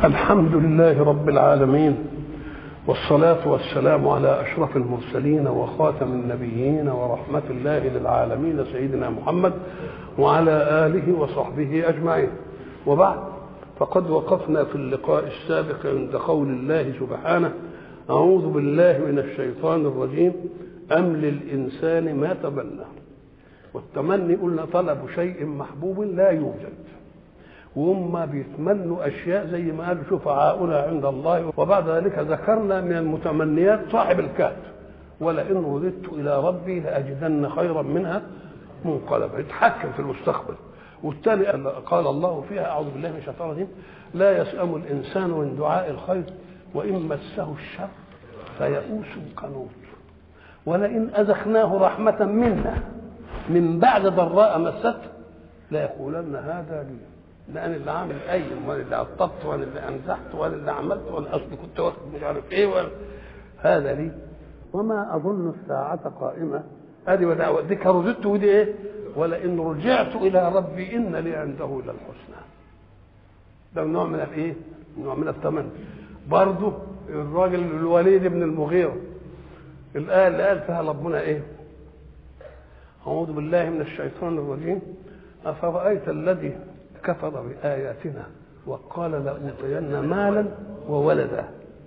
الحمد لله رب العالمين والصلاة والسلام على أشرف المرسلين وخاتم النبيين ورحمة الله للعالمين سيدنا محمد وعلى آله وصحبه أجمعين وبعد فقد وقفنا في اللقاء السابق عند قول الله سبحانه أعوذ بالله من الشيطان الرجيم أم للإنسان ما تمنى والتمني قلنا طلب شيء محبوب لا يوجد وهم بيتمنوا اشياء زي ما قالوا شفعاؤنا عند الله وبعد ذلك ذكرنا من المتمنيات صاحب الكهف ولئن رددت الى ربي لاجدن خيرا منها منقلبا يتحكم في المستقبل والثاني قال الله فيها اعوذ بالله من الشيطان الرجيم لا يسأم الانسان من دعاء الخير وان مسه الشر فيئوس قنوط ولئن اذقناه رحمه منا من بعد ضراء مسته ليقولن هذا لي لان اللي عامل قيم وانا اللي قطبت وانا اللي انزحت وانا اللي عملت وانا اصلي كنت واخد مش عارف ايه وانا هذا لي وما اظن الساعه قائمه ادي ودعوة دي كردت ودي ايه ولئن رجعت الى ربي ان لي عنده للحسنى ده نوع من الايه نوع من التمني برضه الراجل الوليد بن المغيرة الآية اللي قال فيها ربنا إيه؟ أعوذ بالله من الشيطان الرجيم أفرأيت الذي كفر بآياتنا وقال لأوتين مالا وولدا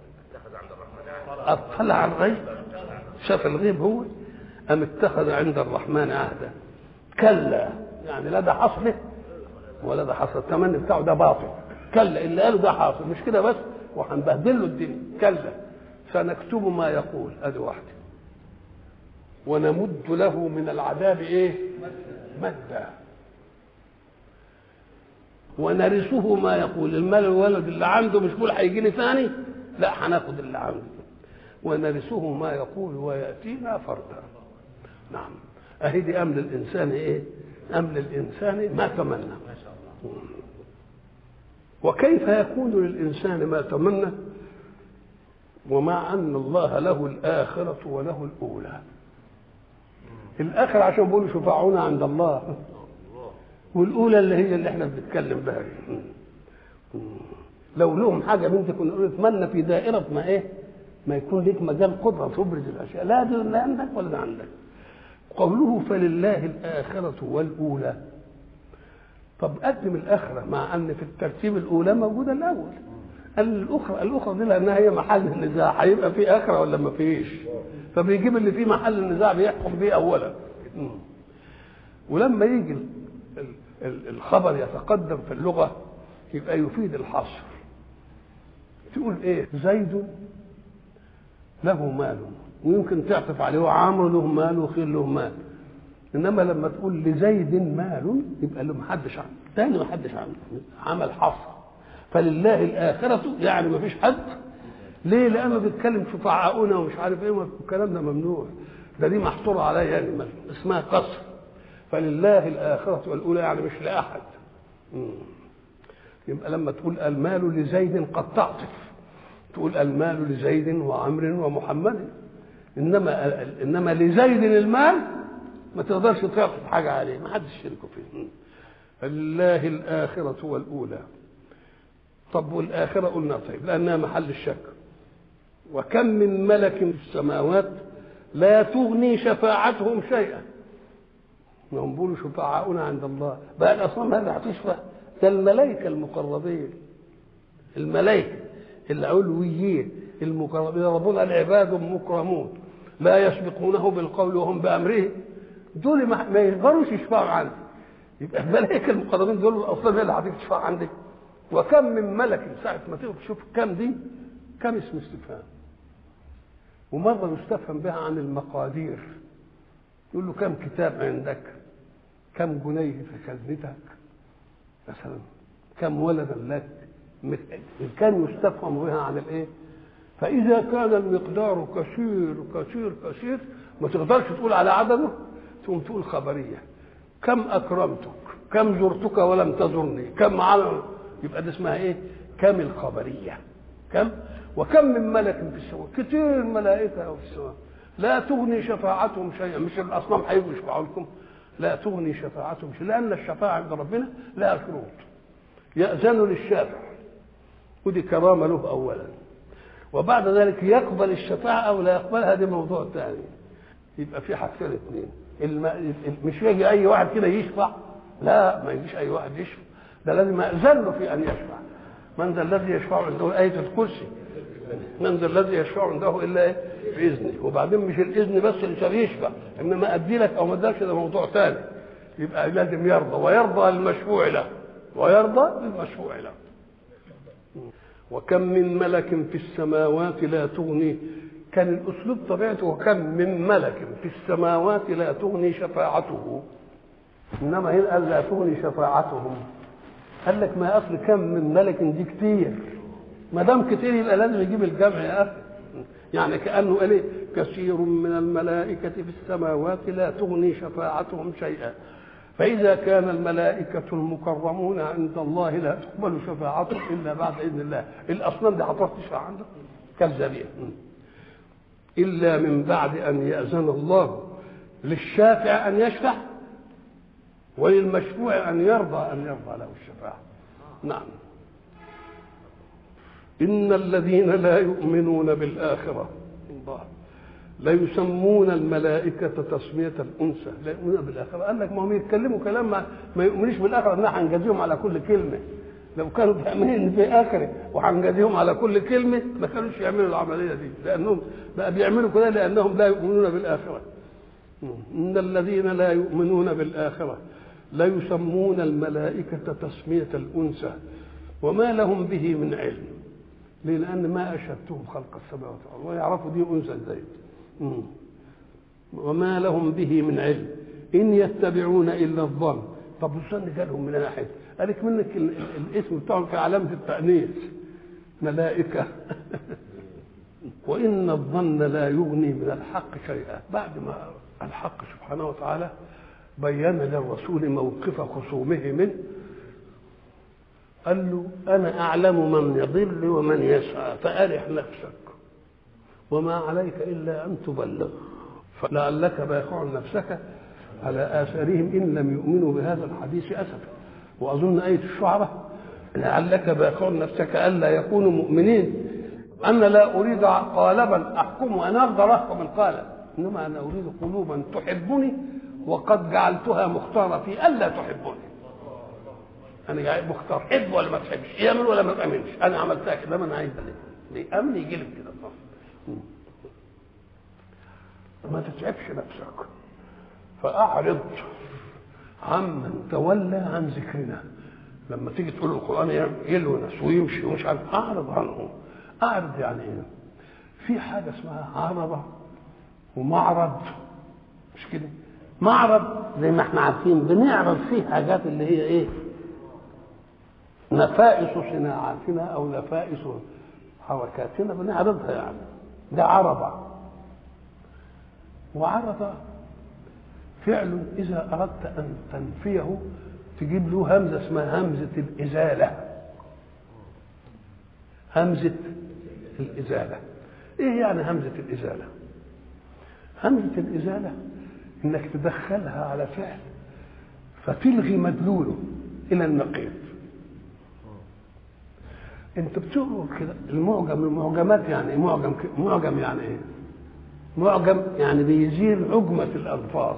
أطلع على الغيب شاف الغيب هو أم اتخذ عند الرحمن عهدا كلا يعني لا ده حصله ولا ده حصل التمني بتاعه ده باطل كلا اللي قاله ده حاصل مش كده بس وهنبهدل له الدنيا كلا سنكتب ما يقول ادي واحده ونمد له من العذاب ايه مدا ونرثه ما يقول المال الولد اللي عنده مش بيقول هيجي لي ثاني لا هناخد اللي عنده ونرثه ما يقول وياتينا فردا نعم اهي دي امن الانسان ايه امن الانسان ما تمنى ما شاء الله وكيف يكون للإنسان ما تمنى ومع أن الله له الآخرة وله الأولى الآخرة عشان بيقولوا شفاعونا عند الله والأولى اللي هي اللي احنا بنتكلم بها لو لهم حاجة بنت كنا نقول اتمنى في دائرة ما ايه ما يكون لك مجال قدرة تبرز الأشياء لا دي اللي عندك ولا ده عندك قوله فلله الآخرة والأولى طب قدم الاخره مع ان في الترتيب الاولى موجوده الاول قال الاخرى الاخرى دي لانها هي محل النزاع هيبقى في اخره ولا ما فيش فبيجيب اللي فيه محل النزاع بيحكم بيه اولا ولما يجي الخبر يتقدم في اللغه يبقى يفيد الحصر تقول ايه زيد له مال ويمكن تعطف عليه وعمرو له مال وخير له مال انما لما تقول لزيد مال يبقى له محدش عنه تاني محدش عنه عمل حصر فلله الاخره يعني ما فيش حد ليه لانه بيتكلم شفعاؤنا ومش عارف ايه والكلام ده ممنوع ده دي محصوره عليا يعني اسمها قصر فلله الاخره والاولى يعني مش لاحد يبقى لما تقول المال لزيد قد تعطف تقول المال لزيد وعمر ومحمد انما انما لزيد المال ما تقدرش تعطف حاجة عليه ما حدش يشركه فيه لله الآخرة والأولى طب والآخرة قلنا طيب لأنها محل الشك وكم من ملك في السماوات لا تغني شفاعتهم شيئا هم بيقولوا شفعاؤنا عند الله بقى الأصنام هذا هتشفع ده الملائكة المقربين الملائكة العلويين المقربين ربنا العباد مكرمون لا يسبقونه بالقول وهم بأمره دول ما يقدروش يشفعوا عندي يبقى الملائكه المقربين دول اصلا هي اللي هتيجي تشفع عندك وكم من ملك ساعه ما تيجي تشوف كم دي كم اسم استفهام ومره يستفهم بها عن المقادير يقول له كم كتاب عندك كم جنيه في خزنتك مثلا كم ولدا لك كان يستفهم بها عن الايه فاذا كان المقدار كثير كثير كثير ما تقدرش تقول على عدده تقوم تقول خبرية كم أكرمتك كم زرتك ولم تزرني كم على يبقى ده اسمها إيه كم الخبرية كم وكم من ملك في السماء كتير ملائكة في السماء لا تغني شفاعتهم شيئا مش الأصنام هيجوا يشفعوا لكم لا تغني شفاعتهم شيئا لأن الشفاعة عند ربنا لها شروط يأذن للشافع ودي كرامة له أولا وبعد ذلك يقبل الشفاعة أو لا يقبلها دي موضوع ثاني يبقى في حاجتين اثنين الم... مش يجي أي واحد كده يشفع لا ما يجيش أي واحد يشفع ده لازم أذن له في أن يشفع من ذا الذي يشفع عنده آية الكرسي من ذا الذي يشفع عنده إلا إيه؟ بإذنه وبعدين مش الإذن بس اللي يشفع إنما أدي لك أو ما ادالكش ده موضوع ثاني يبقى لازم يرضى ويرضى للمشفوع له ويرضى للمشفوع له وكم من ملك في السماوات لا تغني كان الاسلوب طبيعته وكم من ملك في السماوات لا تغني شفاعته انما هنا قال لا تغني شفاعتهم قال لك ما اصل كم من ملك دي كتير ما دام كتير يبقى لازم يجيب الجمع يا اخي يعني كانه قال كثير من الملائكه في السماوات لا تغني شفاعتهم شيئا فإذا كان الملائكة المكرمون عند الله لا تقبل شفاعتهم إلا بعد إذن الله الأصنام دي هتروح تشفع عنده كذابين إلا من بعد أن يأذن الله للشافع أن يشفع وللمشفوع أن يرضى أن يرضى له الشفاعة نعم إن الذين لا يؤمنون بالآخرة الله لا يسمون الملائكة تسمية الأنثى لا يؤمنون بالآخرة قال لك ما هم يتكلموا كلام ما, ما يؤمنوش بالآخرة إن هنجازيهم على كل كلمة لو كانوا فاهمين إن في آخرة وهنجازيهم على كل كلمة ما كانوش يعملوا العملية دي لأنهم بقى بيعملوا كده لأنهم لا يؤمنون بالآخرة إن الذين لا يؤمنون بالآخرة لا يسمون الملائكة تسمية الأنثى وما لهم به من علم ليه؟ لأن ما أشهدتهم خلق السماوات والأرض ويعرفوا دي أنثى إزاي وما لهم به من علم إن يتبعون إلا الظن طب الظن جالهم من ناحية قالك منك الاسم بتاعهم في علامة التأنيث ملائكة وإن الظن لا يغني من الحق شيئا بعد ما الحق سبحانه وتعالى بين للرسول موقف خصومه منه قال له أنا أعلم من يضل ومن يسعى فأرح نفسك وما عليك إلا أن تبلغ فلعلك باخع نفسك على آثارهم إن لم يؤمنوا بهذا الحديث أسفا وأظن آية الشعراء لعلك باخع نفسك ألا يكونوا مؤمنين أنا لا أريد قالبا أحكم وأنا أقدر أحكم القالب إنما أنا أريد قلوبا تحبني وقد جعلتها مختارة في ألا تحبني أنا جاي مختار حب ولا ما تحبش يأمن ولا ما تأمنش أنا عملتها كده ما أنا عايز ليه أمن يجي لك كده طبعا ما تتعبش نفسك فأعرض عمن تولى عن ذكرنا لما تيجي تقول القرآن يلونس ويمشي ومش عارف أعرض عنه أعرض يعني إيه؟ في حاجة اسمها عرضة ومعرض مش كده معرض زي ما احنا عارفين بنعرض فيه حاجات اللي هي ايه نفائس صناعاتنا او نفائس حركاتنا بنعرضها يعني ده عرضة وعرض فعل إذا أردت أن تنفيه تجيب له همزة اسمها همزة الإزالة همزة الإزالة إيه يعني همزة الإزالة همزة الإزالة إنك تدخلها على فعل فتلغي مدلوله إلى النقيض انت بتقول كده المعجم المعجمات يعني ايه معجم معجم يعني ايه معجم يعني بيزيل عجمة الألفاظ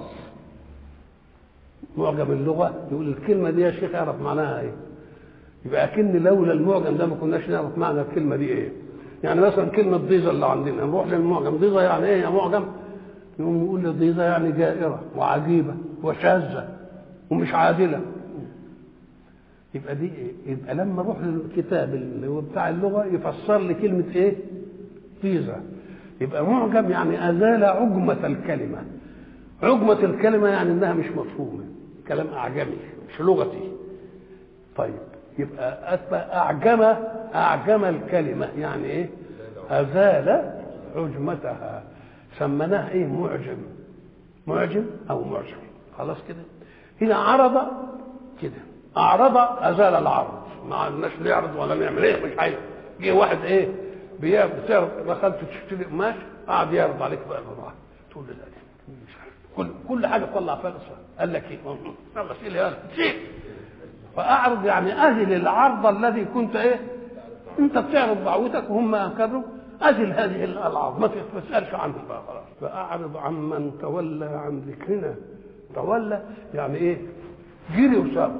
معجم اللغة يقول الكلمة دي يا شيخ اعرف معناها ايه يبقى أكن لولا المعجم ده ما كناش نعرف معنى الكلمة دي ايه يعني مثلا كلمة ضيزة اللي عندنا نروح للمعجم ضيزة يعني ايه يا معجم يقوم يقول لي ضيزة يعني جائرة وعجيبة وشاذة ومش عادلة يبقى دي إيه؟ يبقى لما اروح للكتاب اللي هو بتاع اللغه يفسر لي كلمه ايه؟ ضيزه يبقى معجم يعني ازال عجمه الكلمه عجمه الكلمه يعني انها مش مفهومه كلام اعجمي مش لغتي طيب يبقى أتبع أعجم أعجم الكلمة يعني إيه؟ أزال عجمتها سميناها إيه؟ معجم معجم أو معجم خلاص كده هنا عرض كده أعرض أزال العرض ما عندناش نعرض ولا نعمل إيه مش عايز جه واحد إيه بتعرض دخلت تشتري قماش قعد يعرض عليك بقى بالراحة تقول له لا مش عارف كل كل حاجة تطلع فيها قال لك إيه؟ يلا شيل يلا شيل فأعرض يعني أهل العرض الذي كنت إيه انت بتعرض دعوتك وهم انكروا اجل هذه الالعاب ما تسالش عنهم بقى خلاص فاعرض عمن تولى عن ذكرنا تولى يعني ايه جري وساب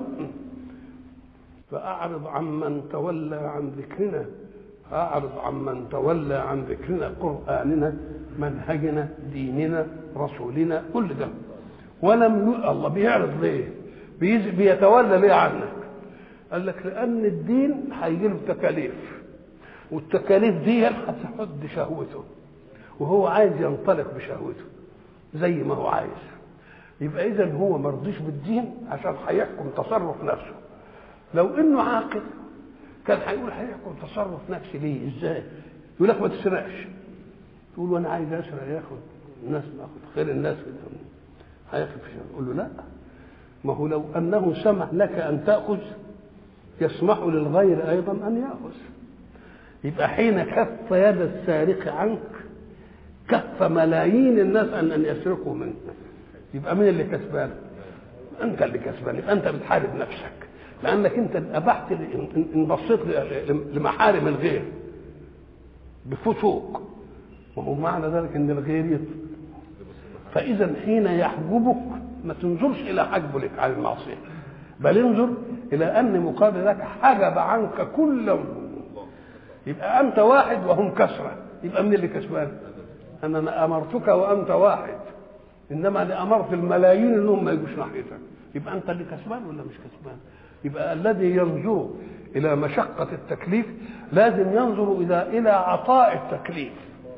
فاعرض عمن تولى عن ذكرنا اعرض عمن تولى عن ذكرنا قراننا منهجنا ديننا رسولنا كل ده ولم ي... الله بيعرض ليه بيز... بيتولى ليه عنك قال لك لان الدين هيجي له تكاليف والتكاليف دي هتحد شهوته وهو عايز ينطلق بشهوته زي ما هو عايز يبقى اذا هو مرضيش بالدين عشان هيحكم تصرف نفسه لو انه عاقل كان هيقول هيحكم تصرف نفسي ليه ازاي يقول لك ما تسرقش تقول وانا عايز اسرق ياخد الناس ناخد خير الناس هياخد في يقول له لا ما هو لو انه سمح لك ان تاخذ يسمح للغير ايضا ان ياخذ يبقى حين كف يد السارق عنك كف ملايين الناس ان ان يسرقوا منك يبقى مين اللي كسبان؟ انت اللي كسبان يبقى انت بتحارب نفسك لانك انت ابحت ان بصيت لمحارم الغير بفسوق وهو معنى ذلك ان الغير يطلب فاذا حين يحجبك ما تنظرش الى حجبه لك عن المعصيه بل انظر الى ان مقابل ذلك حجب عنك كل يبقى انت واحد وهم كسره يبقى من اللي كسبان انا امرتك وانت واحد انما انا امرت الملايين انهم ما يجوش ناحيتك يبقى انت اللي كسبان ولا مش كسبان يبقى الذي ينظر الى مشقه التكليف لازم ينظر الى الى عطاء التكليف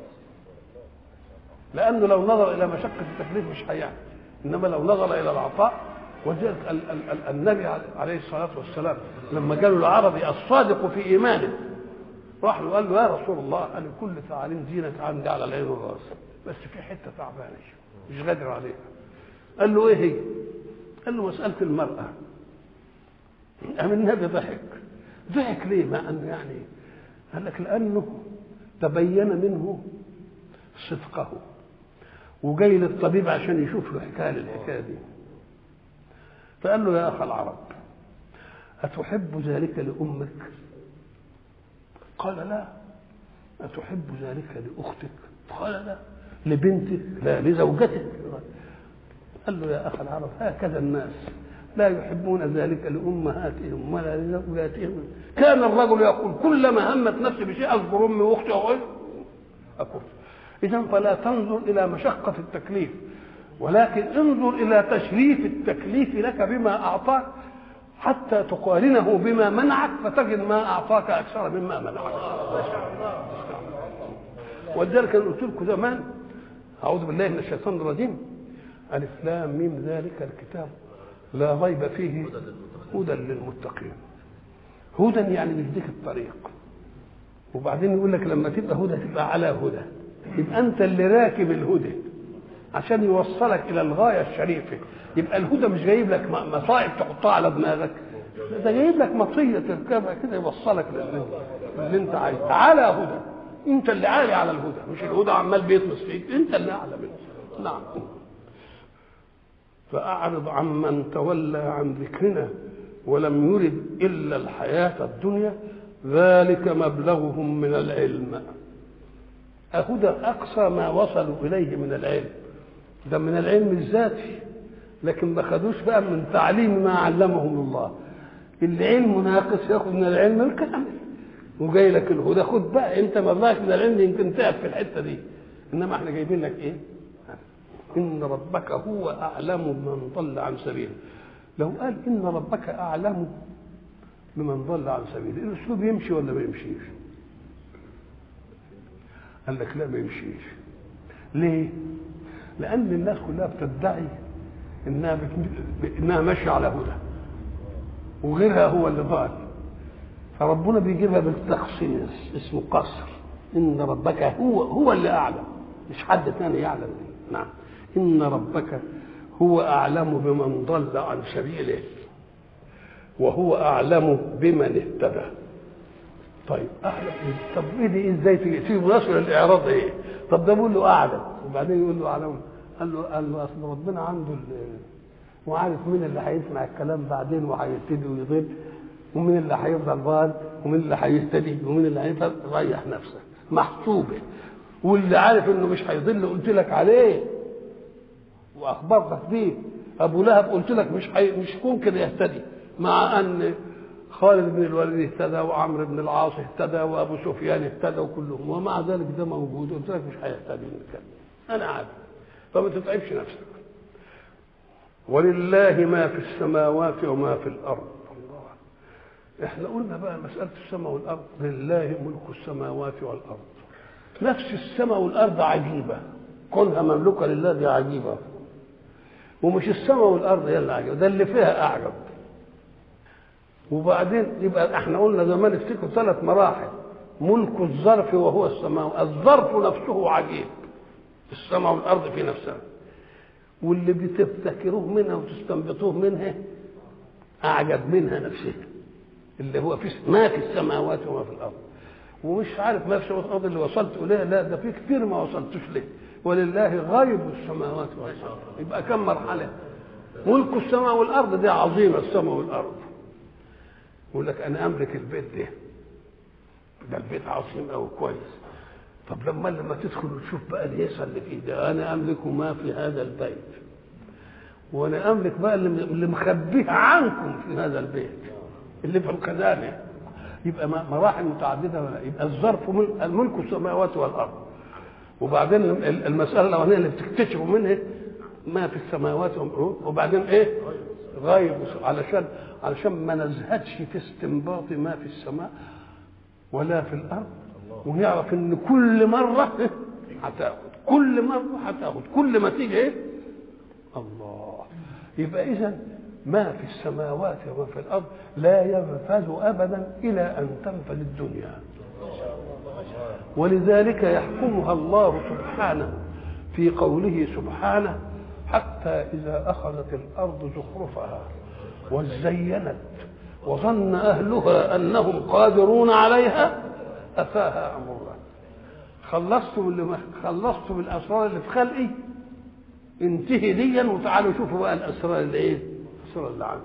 لانه لو نظر الى مشقه التكليف مش هيعمل انما لو نظر الى العطاء وذلك النبي عليه الصلاه والسلام لما قالوا العربي الصادق في ايمانه راح له قال له يا رسول الله انا كل تعاليم دينك عندي على العين والراس بس في حته تعبانه مش قادر عليها قال له ايه هي؟ قال له مساله المراه قام النبي ضحك ضحك ليه مع انه يعني قال لك لانه تبين منه صدقه وجاي للطبيب عشان يشوف له حكايه للحكايه دي فقال له يا اخ العرب اتحب ذلك لامك قال لا أتحب ذلك لأختك قال لا لبنتك لا لزوجتك قال له يا أخ العرب هكذا الناس لا يحبون ذلك لأمهاتهم ولا لزوجاتهم كان الرجل يقول كلما همت نفسي بشيء أذكر أمي وأختي أقول أكف إذا فلا تنظر إلى مشقة التكليف ولكن انظر إلى تشريف التكليف لك بما أعطاك حتى تقارنه بما منعك فتجد ما اعطاك اكثر مما منعك ولذلك انا قلت لكم زمان اعوذ بالله من الشيطان الرجيم الف لام ميم ذلك الكتاب لا ريب فيه هدى للمتقين هدى يعني بيهديك الطريق وبعدين يقول لك لما تبقى هدى تبقى على هدى يبقى انت اللي راكب الهدى عشان يوصلك الى الغايه الشريفه يبقى الهدى مش جايب لك مصائب تحطها على دماغك ده جايب لك مطيه تركبها كده يوصلك للي انت عايزه تعالى هدى انت اللي عالي على الهدى مش الهدى عمال بيطمس فيك انت اللي اعلى منه نعم فاعرض عمن تولى عن ذكرنا ولم يرد الا الحياه الدنيا ذلك مبلغهم من العلم أهدى أقصى ما وصلوا إليه من العلم ده من العلم الذاتي لكن ما خدوش بقى من تعليم ما علمهم الله العلم ناقص ياخذ من العلم الكامل وجاي لك الهدى خد بقى انت مبلغك من العلم يمكن تعب في الحته دي انما احنا جايبين لك ايه؟ ان ربك هو اعلم بمن ضل عن سبيله لو قال ان ربك اعلم بمن ضل عن سبيله الاسلوب يمشي ولا ما يمشيش؟ قال لك لا ما يمشيش ليه؟ لأن الناس كلها بتدعي إنها بت... إنها ماشية على هدى وغيرها هو اللي ضال فربنا بيجيبها بالتخصيص اسمه قصر إن ربك هو هو اللي أعلم مش حد ثاني يعلم دي. نعم إن ربك هو أعلم بمن ضل عن سبيله وهو أعلم بمن اهتدى طيب اعلم طب ايه دي ازاي تيجي تيجي مناسبه للاعراض ايه؟ طب ده بيقول له اعلم وبعدين يقول له اعلم قال له قال له اصل ربنا عنده وعارف مين اللي هيسمع الكلام بعدين وهيبتدي ويضل ومين اللي هيفضل ضال ومين اللي هيهتدي ومين اللي هيفضل ريح نفسك محسوبه واللي عارف انه مش هيضل قلت لك عليه واخبرتك بيه ابو لهب قلت لك مش حي... مش ممكن يهتدي مع ان خالد بن الوليد اهتدى وعمرو بن العاص اهتدى وابو سفيان اهتدى وكلهم ومع ذلك ده موجود قلت لك مش هيهتدي من الكلام انا عارف فما تتعبش نفسك ولله ما في السماوات وما في الارض الله احنا قلنا بقى مساله السماء والارض لله ملك السماوات والارض نفس السماء والارض عجيبه كونها مملوكه لله دي عجيبه ومش السماء والارض هي اللي عجيبه ده اللي فيها اعجب وبعدين يبقى احنا قلنا زمان افتكروا ثلاث مراحل ملك الظرف وهو السماء الظرف نفسه عجيب السماء والارض في نفسها واللي بتفتكروه منها وتستنبطوه منها اعجب منها نفسها اللي هو في ما في السماوات وما في الارض ومش عارف ما في السماوات والارض اللي وصلت اليه لا ده في كتير ما وصلتش له ولله غيب السماوات والارض يبقى كم مرحله ملك السماء والارض دي عظيمه السماء والارض يقول لك انا املك البيت ده ده البيت عظيم قوي كويس طب لما لما تدخل وتشوف بقى الهيصه اللي فيه ده انا املك ما في هذا البيت وانا املك بقى اللي اللي مخبيه عنكم في هذا البيت اللي في الخزانه يبقى مراحل متعدده ولا يبقى الظرف الملك السماوات والارض وبعدين المساله الاولانيه اللي بتكتشفوا منها ما في السماوات وبعدين ايه غايب علشان علشان ما نزهدش في استنباط ما في السماء ولا في الارض ونعرف ان كل مره هتاخد كل مره هتاخد كل ما تيجي ايه الله يبقى اذا ما في السماوات وما في الارض لا ينفذ ابدا الى ان تنفذ الدنيا ولذلك يحكمها الله سبحانه في قوله سبحانه حتى اذا اخذت الارض زخرفها وزينت وظن اهلها انهم قادرون عليها اتاها امرنا خلصتم اللي خلصتم الاسرار اللي في خلقي انتهي ديا وتعالوا شوفوا بقى الاسرار اللي ايه الاسرار اللي عندي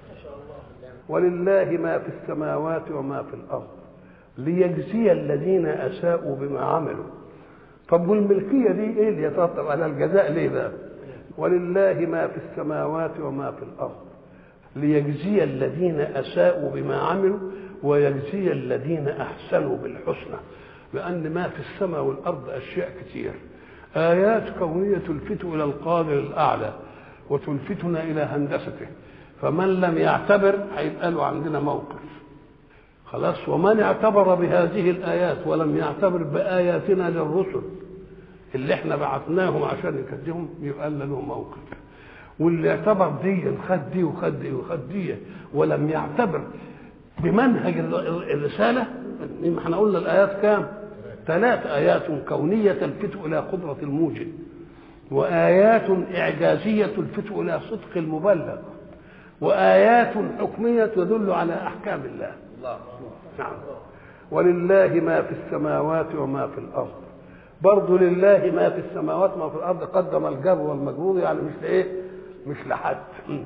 ولله ما في السماوات وما في الارض ليجزي الذين اساءوا بما عملوا طب والملكيه دي ايه اللي يترتب على الجزاء ليه بقى ولله ما في السماوات وما في الارض ليجزي الذين اساءوا بما عملوا ويجزي الذين احسنوا بالحسنى لان ما في السماء والارض اشياء كثير ايات كونيه تلفت الى القادر الاعلى وتلفتنا الى هندسته فمن لم يعتبر هيبقى له عندنا موقف خلاص ومن اعتبر بهذه الايات ولم يعتبر باياتنا للرسل اللي احنا بعثناهم عشان يكذبهم يبقى له موقف واللي اعتبر دي خد دي وخد دي وخد دي ولم يعتبر بمنهج الرسالة احنا قلنا الآيات كام؟ ثلاث آيات كونية تلفت إلى قدرة الموجد وآيات إعجازية تلفت إلى صدق المبلغ وآيات حكمية تدل على أحكام الله نعم ولله ما في السماوات وما في الأرض برضه لله ما في السماوات وما في الأرض قدم الجر والمجرور يعني مش لإيه؟ مش لحد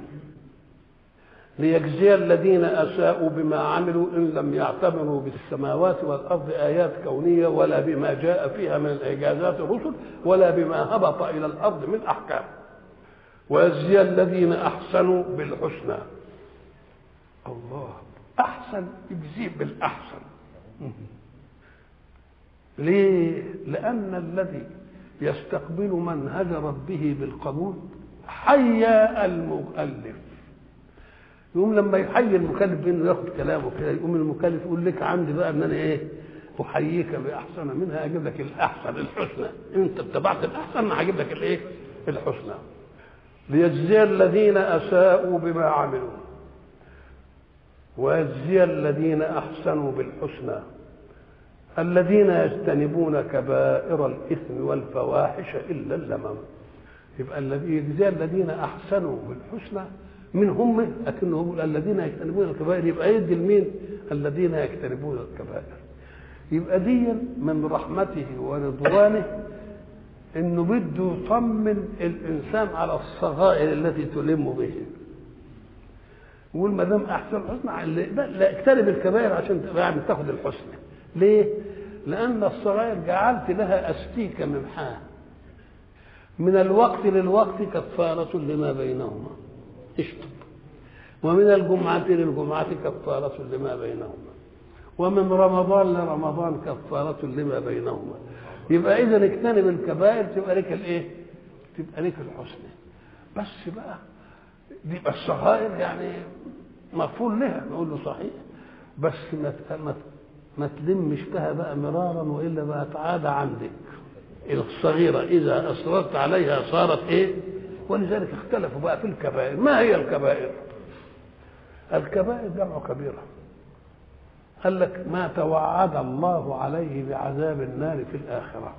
ليجزي الذين اساءوا بما عملوا ان لم يعتبروا بالسماوات والارض ايات كونيه ولا بما جاء فيها من الاعجازات الرسل ولا بما هبط الى الارض من احكام ويجزي الذين احسنوا بالحسنى الله احسن يجزيه بالاحسن ليه لان الذي يستقبل منهج ربه بالقبول حيا المؤلف يقوم لما يحيي المكلف بانه ياخد كلامه كده يقوم المكلف يقول لك عندي بقى ان انا ايه احييك باحسن منها اجيب لك الاحسن الحسنى انت اتبعت الاحسن انا هجيب لك الايه الحسنى ليجزي الذين اساءوا بما عملوا ويجزي الذين احسنوا بالحسنى الذين يجتنبون كبائر الاثم والفواحش الا اللمم يبقى الذي يجزي الذين احسنوا بالحسنى من هم لكنه يقول الذين يجتنبون الكبائر يبقى يدي لمين الذين يجتنبون الكبائر يبقى دي من رحمته ورضوانه انه بده يطمن الانسان على الصغائر التي تلم به يقول ما دام احسن الحسنى لا لا اجتنب الكبائر عشان تبقى يعني تاخد الحسنى ليه؟ لأن الصغائر جعلت لها أستيك ممحاه من الوقت للوقت كفارة لما بينهما اشطب ومن الجمعة للجمعة كفارة لما بينهما ومن رمضان لرمضان كفارة لما بينهما يبقى إذا اجتنب الكبائر تبقى لك الإيه؟ تبقى لك الحسنى بس بقى دي الصغائر يعني مغفور لها نقول له صحيح بس ما ما ما تلمش بها بقى مرارا والا بقت عاده عندك الصغيره اذا اصررت عليها صارت ايه؟ ولذلك اختلفوا بقى في الكبائر ما هي الكبائر؟ الكبائر جمع كبيره قال لك ما توعد الله عليه بعذاب النار في الاخره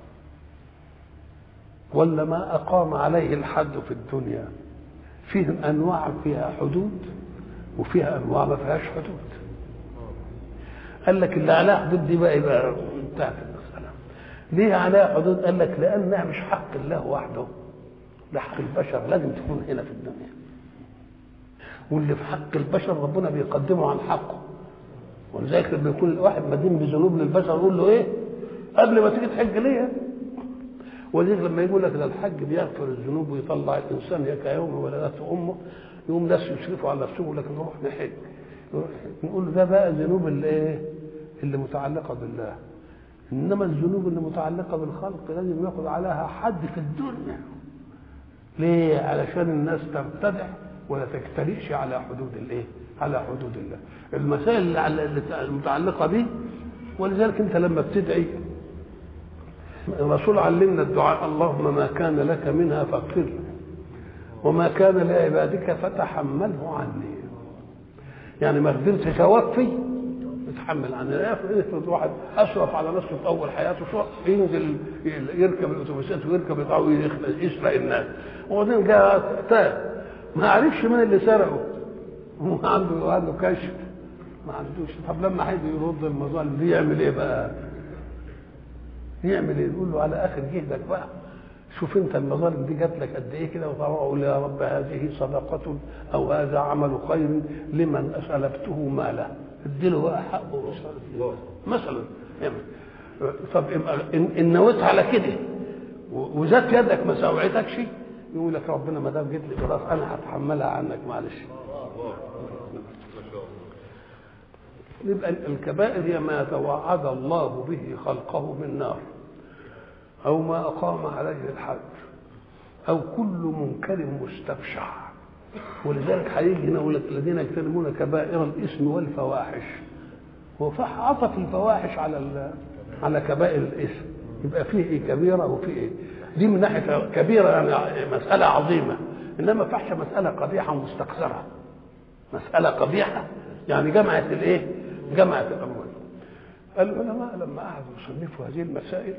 ولا ما اقام عليه الحد في الدنيا فيه انواع فيها حدود وفيها انواع ما فيهاش حدود قال لك اللي عليها حدود دي بقى يبقى انتهت المساله ليه عليها حدود قال لك لانها مش حق الله وحده ده حق البشر لازم تكون هنا في الدنيا واللي في حق البشر ربنا بيقدمه عن حقه ولذلك لما يكون الواحد مدين بذنوب للبشر يقول له ايه قبل ما تيجي تحج ليه ولذلك لما يقول لك ده الحج بيغفر الذنوب ويطلع الانسان كيوم ولدته امه يقوم ناس يشرفوا على نفسهم يقول لك نروح نحج نقول له ده بقى الذنوب اللي ايه اللي متعلقه بالله انما الذنوب اللي متعلقه بالخلق لازم ياخذ عليها حد في الدنيا ليه علشان الناس تبتدع ولا تجترئش على حدود الايه على حدود الله المسائل اللي المتعلقه به ولذلك انت لما بتدعي الرسول علمنا الدعاء اللهم ما كان لك منها فاغفر لي وما كان لعبادك فتحمله عني يعني ما قدرتش اوفي اتحمل عني افرض واحد اشرف على نفسه في اول حياته شو ينزل يركب الاتوبيسات ويركب يطلع يسرق الناس وبعدين جاء تاب ما عرفش من اللي سرقه هو عنده عنده كشف ما عندوش طب لما حد يرد المظالم دي يعمل ايه بقى؟ يعمل ايه؟ يقول له على اخر جهدك بقى شوف انت المظالم دي جات لك قد ايه كده وتقول يا رب هذه صدقة او هذا عمل خير لمن اسلفته ماله اديله بقى حقه مثلا طب ان, إن نويت على كده وزادت يدك ما سوعتكش يقول لك ربنا ما دام جيت لي خلاص انا هتحملها عنك معلش يبقى الكبائر هي ما توعد الله به خلقه من نار أو ما أقام عليه الحد أو كل منكر مستبشع ولذلك هيجي هنا يقول لك الذين يجتنبون كبائر الإثم والفواحش هو عطف الفواحش على على كبائر الإثم يبقى فيه إيه كبيرة وفيه إيه دي من ناحية كبيرة يعني مسألة عظيمة إنما فحش مسألة قبيحة مستقذرة مسألة قبيحة يعني جمعت الإيه؟ جمعت الأموال العلماء لما قعدوا يصنفوا هذه المسائل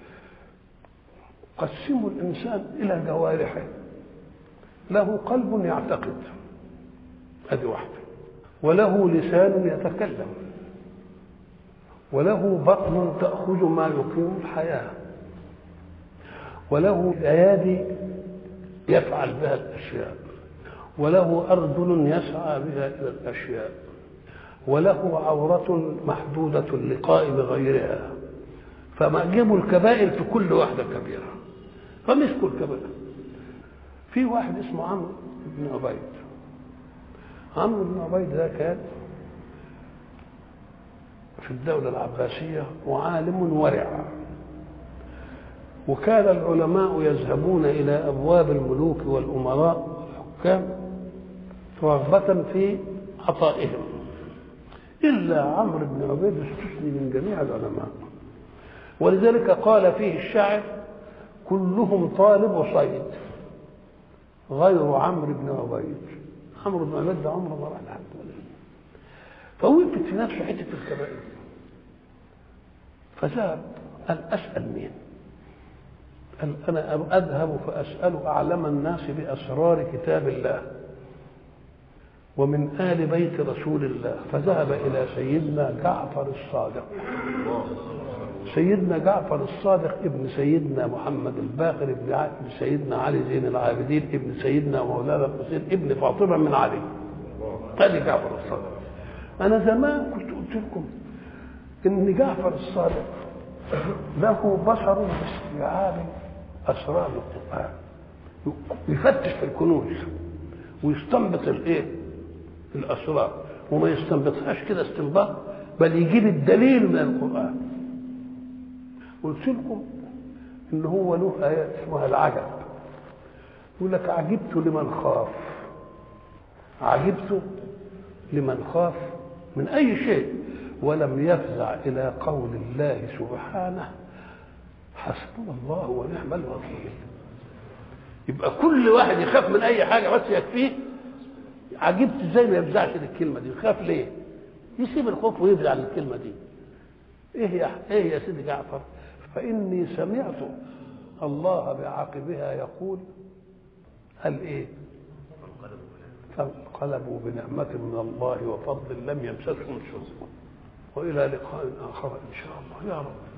قسموا الانسان الى جوارحه له قلب يعتقد هذه واحده وله لسان يتكلم وله بطن تاخذ ما يقيم الحياه وله ايادي يفعل بها الاشياء وله ارجل يسعى بها الى الاشياء وله عوره محدوده اللقاء بغيرها فما جابوا الكبائر في كل واحده كبيره فمسكوا الكبائر في واحد اسمه عمرو بن عبيد عمرو بن عبيد ده كان في الدولة العباسية وعالم ورع وكان العلماء يذهبون إلى أبواب الملوك والأمراء والحكام رغبة في عطائهم إلا عمرو بن عبيد استثني من جميع العلماء ولذلك قال فيه الشاعر كلهم طالب صيد غير عمرو بن عبيد عمرو بن عبيد ده عمره ما راح لحد فوقفت في نفسه حته الكبائر فذهب قال اسال مين؟ قال انا اذهب فاسال اعلم الناس باسرار كتاب الله ومن آل بيت رسول الله فذهب إلى سيدنا جعفر الصادق سيدنا جعفر الصادق ابن سيدنا محمد الباقر ابن, ابن سيدنا علي زين العابدين ابن سيدنا مولانا الحسين ابن فاطمة من علي ادي جعفر الصادق انا زمان كنت قلت لكم ان جعفر الصادق له بصر باستيعاب اسرار القران يفتش في الكنوز ويستنبط الايه الاسرار وما يستنبطهاش كده استنباط بل يجيب الدليل من القران قلت لكم ان هو له ايات اسمها العجب يقول لك عجبت لمن خاف عجبت لمن خاف من اي شيء ولم يفزع الى قول الله سبحانه حسبنا الله ونعم الوكيل يبقى كل واحد يخاف من اي حاجه بس يكفيه عجبت ازاي ما يفزعش للكلمه دي يخاف ليه يسيب الخوف ويفزع للكلمه دي ايه يا ايه يا سيدي جعفر فاني سمعت الله بعقبها يقول هل ايه فانقلبوا بنعمة من الله وفضل لم يمسسهم سوء وإلى لقاء آخر إن شاء الله يا رب